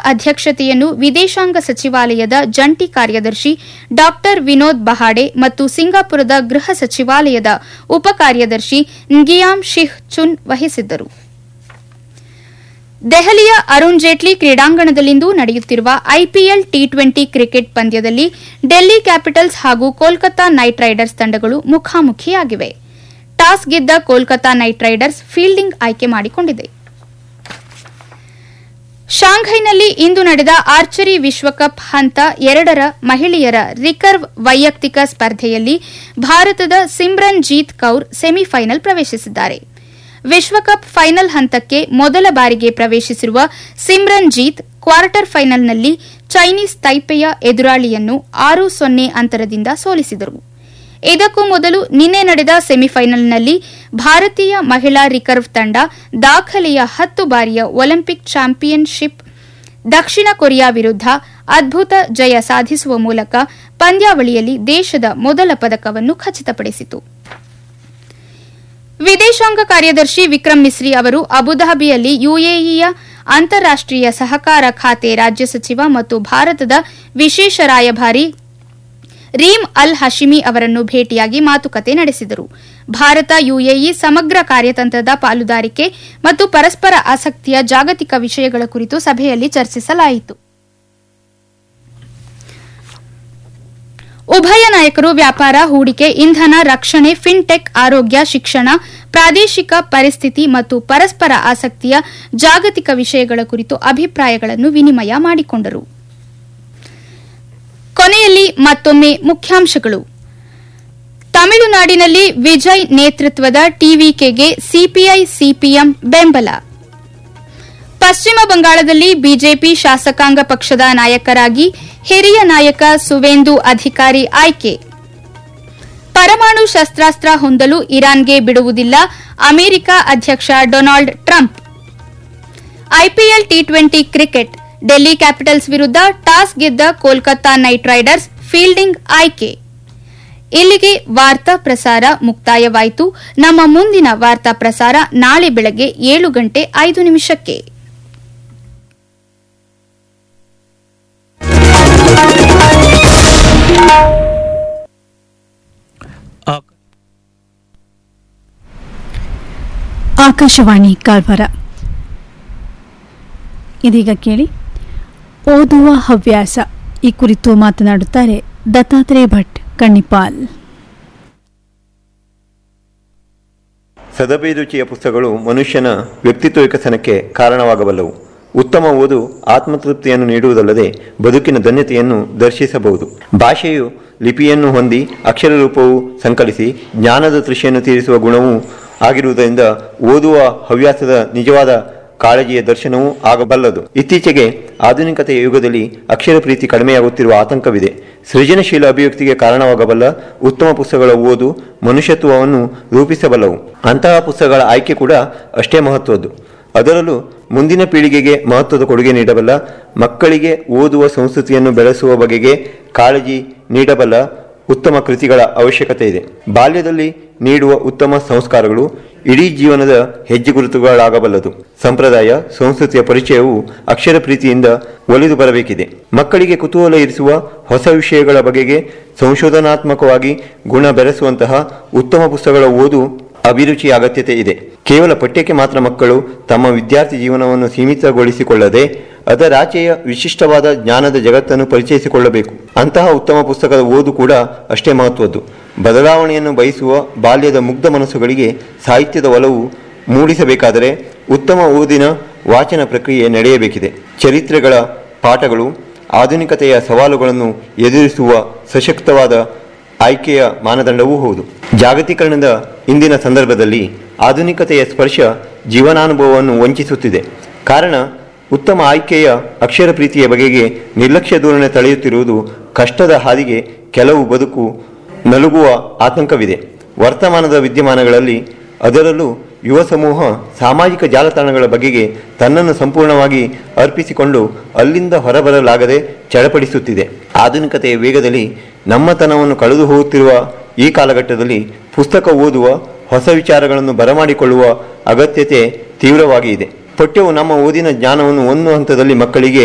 ಅಧ್ಯಕ್ಷತೆಯನ್ನು ವಿದೇಶಾಂಗ ಸಚಿವಾಲಯದ ಜಂಟಿ ಕಾರ್ಯದರ್ಶಿ ಡಾ ವಿನೋದ್ ಬಹಾಡೆ ಮತ್ತು ಸಿಂಗಾಪುರದ ಗೃಹ ಸಚಿವಾಲಯದ ಉಪ ಕಾರ್ಯದರ್ಶಿ ನ್ಗಿಯಾಮ್ ಶಿಹ್ ಚುನ್ ವಹಿಸಿದ್ದರು ದೆಹಲಿಯ ಅರುಣ್ ಜೇಟ್ಲಿ ಕ್ರೀಡಾಂಗಣದಲ್ಲಿಂದು ನಡೆಯುತ್ತಿರುವ ಐಪಿಎಲ್ ಟಿ ಟ್ವೆಂಟಿ ಕ್ರಿಕೆಟ್ ಪಂದ್ಯದಲ್ಲಿ ಡೆಲ್ಲಿ ಕ್ಯಾಪಿಟಲ್ಸ್ ಹಾಗೂ ಕೋಲ್ಕತಾ ನೈಟ್ ರೈಡರ್ಸ್ ತಂಡಗಳು ಮುಖಾಮುಖಿಯಾಗಿವೆ ಟಾಸ್ ಗೆದ್ದ ಕೋಲ್ಕತಾ ನೈಟ್ ರೈಡರ್ಸ್ ಫೀಲ್ಡಿಂಗ್ ಆಯ್ಕೆ ಮಾಡಿಕೊಂಡಿದೆ ಶಾಂಘೈನಲ್ಲಿ ಇಂದು ನಡೆದ ಆರ್ಚರಿ ವಿಶ್ವಕಪ್ ಹಂತ ಎರಡರ ಮಹಿಳೆಯರ ರಿಕರ್ವ್ ವೈಯಕ್ತಿಕ ಸ್ಪರ್ಧೆಯಲ್ಲಿ ಭಾರತದ ಸಿಮ್ರನ್ ಜೀತ್ ಕೌರ್ ಸೆಮಿಫೈನಲ್ ಪ್ರವೇಶಿಸಿದ್ದಾರೆ ವಿಶ್ವಕಪ್ ಫೈನಲ್ ಹಂತಕ್ಕೆ ಮೊದಲ ಬಾರಿಗೆ ಪ್ರವೇಶಿಸಿರುವ ಸಿಮ್ರನ್ ಜೀತ್ ಕ್ವಾರ್ಟರ್ ಫೈನಲ್ನಲ್ಲಿ ಚೈನೀಸ್ ತೈಪೆಯ ಎದುರಾಳಿಯನ್ನು ಆರು ಸೊನ್ನೆ ಅಂತರದಿಂದ ಸೋಲಿಸಿದರು ಇದಕ್ಕೂ ಮೊದಲು ನಿನ್ನೆ ನಡೆದ ಸೆಮಿಫೈನಲ್ನಲ್ಲಿ ಭಾರತೀಯ ಮಹಿಳಾ ರಿಕರ್ವ್ ತಂಡ ದಾಖಲೆಯ ಹತ್ತು ಬಾರಿಯ ಒಲಿಂಪಿಕ್ ಚಾಂಪಿಯನ್ಶಿಪ್ ದಕ್ಷಿಣ ಕೊರಿಯಾ ವಿರುದ್ಧ ಅದ್ಭುತ ಜಯ ಸಾಧಿಸುವ ಮೂಲಕ ಪಂದ್ಯಾವಳಿಯಲ್ಲಿ ದೇಶದ ಮೊದಲ ಪದಕವನ್ನು ಖಚಿತಪಡಿಸಿತು ವಿದೇಶಾಂಗ ಕಾರ್ಯದರ್ಶಿ ವಿಕ್ರಮ್ ಮಿಸ್ರಿ ಅವರು ಅಬುಧಾಬಿಯಲ್ಲಿ ಯುಎಇಯ ಅಂತಾರಾಷ್ಟೀಯ ಸಹಕಾರ ಖಾತೆ ರಾಜ್ಯ ಸಚಿವ ಮತ್ತು ಭಾರತದ ವಿಶೇಷ ರಾಯಭಾರಿ ರೀಮ್ ಅಲ್ ಹಶಿಮಿ ಅವರನ್ನು ಭೇಟಿಯಾಗಿ ಮಾತುಕತೆ ನಡೆಸಿದರು ಭಾರತ ಯುಎಇ ಸಮಗ್ರ ಕಾರ್ಯತಂತ್ರದ ಪಾಲುದಾರಿಕೆ ಮತ್ತು ಪರಸ್ಪರ ಆಸಕ್ತಿಯ ಜಾಗತಿಕ ವಿಷಯಗಳ ಕುರಿತು ಸಭೆಯಲ್ಲಿ ಚರ್ಚಿಸಲಾಯಿತು ಉಭಯ ನಾಯಕರು ವ್ಯಾಪಾರ ಹೂಡಿಕೆ ಇಂಧನ ರಕ್ಷಣೆ ಫಿನ್ಟೆಕ್ ಆರೋಗ್ಯ ಶಿಕ್ಷಣ ಪ್ರಾದೇಶಿಕ ಪರಿಸ್ಥಿತಿ ಮತ್ತು ಪರಸ್ಪರ ಆಸಕ್ತಿಯ ಜಾಗತಿಕ ವಿಷಯಗಳ ಕುರಿತು ಅಭಿಪ್ರಾಯಗಳನ್ನು ವಿನಿಮಯ ಮಾಡಿಕೊಂಡರು ಕೊನೆಯಲ್ಲಿ ಮತ್ತೊಮ್ಮೆ ಮುಖ್ಯಾಂಶಗಳು ತಮಿಳುನಾಡಿನಲ್ಲಿ ವಿಜಯ್ ನೇತೃತ್ವದ ಟಿವಿಕೆಗೆ ಸಿಪಿಐ ಸಿಪಿಎಂ ಬೆಂಬಲ ಪಶ್ಚಿಮ ಬಂಗಾಳದಲ್ಲಿ ಬಿಜೆಪಿ ಶಾಸಕಾಂಗ ಪಕ್ಷದ ನಾಯಕರಾಗಿ ಹಿರಿಯ ನಾಯಕ ಸುವೇಂದು ಅಧಿಕಾರಿ ಆಯ್ಕೆ ಪರಮಾಣು ಶಸ್ತ್ರಾಸ್ತ್ರ ಹೊಂದಲು ಇರಾನ್ಗೆ ಬಿಡುವುದಿಲ್ಲ ಅಮೆರಿಕ ಅಧ್ಯಕ್ಷ Donald Trump IPL T twenty cricket Delhi Capitals ವಿರುದ್ಧ ಟಾಸ್ ಗೆದ್ದ ಕೋಲ್ಕತಾ ನೈಟ್ ರೈಡರ್ಸ್ ಫೀಲ್ಡಿಂಗ್ ಆಯ್ಕೆ ಇಲ್ಲಿಗೆ ವಾರ್ತಾ ಪ್ರಸಾರ ಮುಕ್ತಾಯವಾಯಿತು ನಮ್ಮ ಮುಂದಿನ ವಾರ್ತಾ ಪ್ರಸಾರ ನಾಳೆ ಬೆಳಗ್ಗೆ ಏಳು ಗಂಟೆ ಐದು ನಿಮಿಷಕ್ಕೆ ಆಕಾಶವಾಣಿ ಕಾರವಾರ ಇದೀಗ ಕೇಳಿ ಓದುವ ಹವ್ಯಾಸ ಈ ಕುರಿತು ಮಾತನಾಡುತ್ತಾರೆ ದತ್ತಾತ್ರೇಯ ಭಟ್ ಕಣ್ಣಿಪಾಲ್ ಸದಭಿರುಚಿಯ ಪುಸ್ತಕಗಳು ಮನುಷ್ಯನ ವ್ಯಕ್ತಿತ್ವ ವಿಕಸನಕ್ಕೆ ಕಾರಣವಾಗಬಲ್ಲವು ಉತ್ತಮ ಓದು ಆತ್ಮತೃಪ್ತಿಯನ್ನು ನೀಡುವುದಲ್ಲದೆ ಬದುಕಿನ ಧನ್ಯತೆಯನ್ನು ದರ್ಶಿಸಬಹುದು ಭಾಷೆಯು ಲಿಪಿಯನ್ನು ಹೊಂದಿ ಅಕ್ಷರ ರೂಪವು ಸಂಕಲಿಸಿ ಜ್ಞಾನದ ತೃಷಿಯನ್ನು ತೀರಿಸುವ ಗುಣವೂ ಆಗಿರುವುದರಿಂದ ಓದುವ ಹವ್ಯಾಸದ ನಿಜವಾದ ಕಾಳಜಿಯ ದರ್ಶನವೂ ಆಗಬಲ್ಲದು ಇತ್ತೀಚೆಗೆ ಆಧುನಿಕತೆಯ ಯುಗದಲ್ಲಿ ಅಕ್ಷರ ಪ್ರೀತಿ ಕಡಿಮೆಯಾಗುತ್ತಿರುವ ಆತಂಕವಿದೆ ಸೃಜನಶೀಲ ಅಭಿವ್ಯಕ್ತಿಗೆ ಕಾರಣವಾಗಬಲ್ಲ ಉತ್ತಮ ಪುಸ್ತಕಗಳ ಓದು ಮನುಷ್ಯತ್ವವನ್ನು ರೂಪಿಸಬಲ್ಲವು ಅಂತಹ ಪುಸ್ತಕಗಳ ಆಯ್ಕೆ ಕೂಡ ಅಷ್ಟೇ ಮಹತ್ವದ್ದು ಅದರಲ್ಲೂ ಮುಂದಿನ ಪೀಳಿಗೆಗೆ ಮಹತ್ವದ ಕೊಡುಗೆ ನೀಡಬಲ್ಲ ಮಕ್ಕಳಿಗೆ ಓದುವ ಸಂಸ್ಕೃತಿಯನ್ನು ಬೆಳೆಸುವ ಬಗೆಗೆ ಕಾಳಜಿ ನೀಡಬಲ್ಲ ಉತ್ತಮ ಕೃತಿಗಳ ಅವಶ್ಯಕತೆ ಇದೆ ಬಾಲ್ಯದಲ್ಲಿ ನೀಡುವ ಉತ್ತಮ ಸಂಸ್ಕಾರಗಳು ಇಡೀ ಜೀವನದ ಹೆಜ್ಜೆಗುರುತುಗಳಾಗಬಲ್ಲದು ಸಂಪ್ರದಾಯ ಸಂಸ್ಕೃತಿಯ ಪರಿಚಯವು ಅಕ್ಷರ ಪ್ರೀತಿಯಿಂದ ಒಲಿದು ಬರಬೇಕಿದೆ ಮಕ್ಕಳಿಗೆ ಕುತೂಹಲ ಇರಿಸುವ ಹೊಸ ವಿಷಯಗಳ ಬಗೆಗೆ ಸಂಶೋಧನಾತ್ಮಕವಾಗಿ ಗುಣ ಬೆರೆಸುವಂತಹ ಉತ್ತಮ ಪುಸ್ತಕಗಳ ಓದು ಅಭಿರುಚಿಯ ಅಗತ್ಯತೆ ಇದೆ ಕೇವಲ ಪಠ್ಯಕ್ಕೆ ಮಾತ್ರ ಮಕ್ಕಳು ತಮ್ಮ ವಿದ್ಯಾರ್ಥಿ ಜೀವನವನ್ನು ಸೀಮಿತಗೊಳಿಸಿಕೊಳ್ಳದೆ ಅದರಾಚೆಯ ವಿಶಿಷ್ಟವಾದ ಜ್ಞಾನದ ಜಗತ್ತನ್ನು ಪರಿಚಯಿಸಿಕೊಳ್ಳಬೇಕು ಅಂತಹ ಉತ್ತಮ ಪುಸ್ತಕದ ಓದು ಕೂಡ ಅಷ್ಟೇ ಮಹತ್ವದ್ದು ಬದಲಾವಣೆಯನ್ನು ಬಯಸುವ ಬಾಲ್ಯದ ಮುಗ್ಧ ಮನಸ್ಸುಗಳಿಗೆ ಸಾಹಿತ್ಯದ ಒಲವು ಮೂಡಿಸಬೇಕಾದರೆ ಉತ್ತಮ ಓದಿನ ವಾಚನ ಪ್ರಕ್ರಿಯೆ ನಡೆಯಬೇಕಿದೆ ಚರಿತ್ರೆಗಳ ಪಾಠಗಳು ಆಧುನಿಕತೆಯ ಸವಾಲುಗಳನ್ನು ಎದುರಿಸುವ ಸಶಕ್ತವಾದ ಆಯ್ಕೆಯ ಮಾನದಂಡವೂ ಹೌದು ಜಾಗತೀಕರಣದ ಇಂದಿನ ಸಂದರ್ಭದಲ್ಲಿ ಆಧುನಿಕತೆಯ ಸ್ಪರ್ಶ ಜೀವನಾನುಭವವನ್ನು ವಂಚಿಸುತ್ತಿದೆ ಕಾರಣ ಉತ್ತಮ ಆಯ್ಕೆಯ ಅಕ್ಷರ ಪ್ರೀತಿಯ ಬಗೆಗೆ ನಿರ್ಲಕ್ಷ್ಯ ಧೋರಣೆ ತಳೆಯುತ್ತಿರುವುದು ಕಷ್ಟದ ಹಾದಿಗೆ ಕೆಲವು ಬದುಕು ನಲುಗುವ ಆತಂಕವಿದೆ ವರ್ತಮಾನದ ವಿದ್ಯಮಾನಗಳಲ್ಲಿ ಅದರಲ್ಲೂ ಯುವ ಸಮೂಹ ಸಾಮಾಜಿಕ ಜಾಲತಾಣಗಳ ಬಗೆಗೆ ತನ್ನನ್ನು ಸಂಪೂರ್ಣವಾಗಿ ಅರ್ಪಿಸಿಕೊಂಡು ಅಲ್ಲಿಂದ ಹೊರಬರಲಾಗದೆ ಚಡಪಡಿಸುತ್ತಿದೆ ಆಧುನಿಕತೆಯ ವೇಗದಲ್ಲಿ ನಮ್ಮತನವನ್ನು ಕಳೆದು ಹೋಗುತ್ತಿರುವ ಈ ಕಾಲಘಟ್ಟದಲ್ಲಿ ಪುಸ್ತಕ ಓದುವ ಹೊಸ ವಿಚಾರಗಳನ್ನು ಬರಮಾಡಿಕೊಳ್ಳುವ ಅಗತ್ಯತೆ ತೀವ್ರವಾಗಿ ಇದೆ ಪಠ್ಯವು ನಮ್ಮ ಓದಿನ ಜ್ಞಾನವನ್ನು ಒಂದು ಹಂತದಲ್ಲಿ ಮಕ್ಕಳಿಗೆ